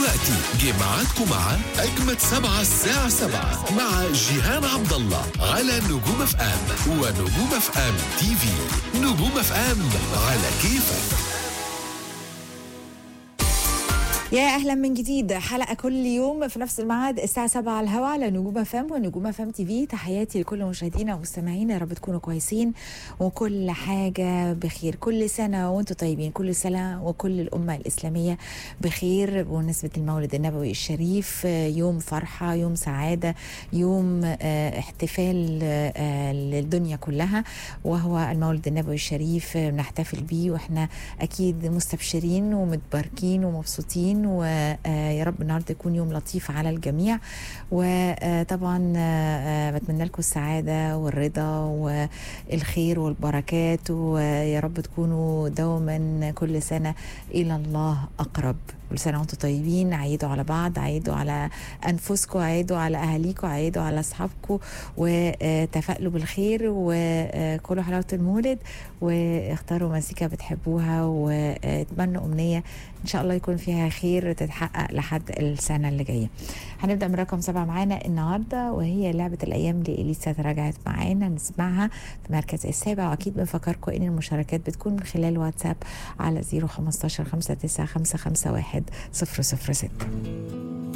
دلوقتي جه ميعادكم مع أجمد سبعة الساعة سبعة مع جيهان عبد الله على نجوم اف ام ونجوم اف ام تي في نجوم اف ام على كيفك يا اهلا من جديد حلقه كل يوم في نفس الميعاد الساعه 7 على الهواء على نجوم فام ونجوم فام تي في تحياتي لكل مشاهدينا ومستمعينا يا رب تكونوا كويسين وكل حاجه بخير كل سنه وانتم طيبين كل سنه وكل الامه الاسلاميه بخير بمناسبه المولد النبوي الشريف يوم فرحه يوم سعاده يوم آه، احتفال آه، للدنيا كلها وهو المولد النبوي الشريف بنحتفل بيه واحنا اكيد مستبشرين ومتباركين ومبسوطين ويا رب النهارده يكون يوم لطيف على الجميع وطبعا بتمنى لكم السعاده والرضا والخير والبركات ويا رب تكونوا دوما كل سنه الى الله اقرب كل سنه وانتم طيبين عيدوا على بعض عيدوا على انفسكم عيدوا على اهاليكم عيدوا على اصحابكم وتفائلوا بالخير وكلوا حلاوه المولد واختاروا مزيكا بتحبوها واتمنوا امنيه ان شاء الله يكون فيها خير تتحقق لحد السنه اللي جايه هنبدا من رقم سبعه معانا النهارده وهي لعبه الايام لاليسا تراجعت معانا نسمعها في مركز السابع واكيد بنفكركم ان المشاركات بتكون من خلال واتساب على 015 59 551 006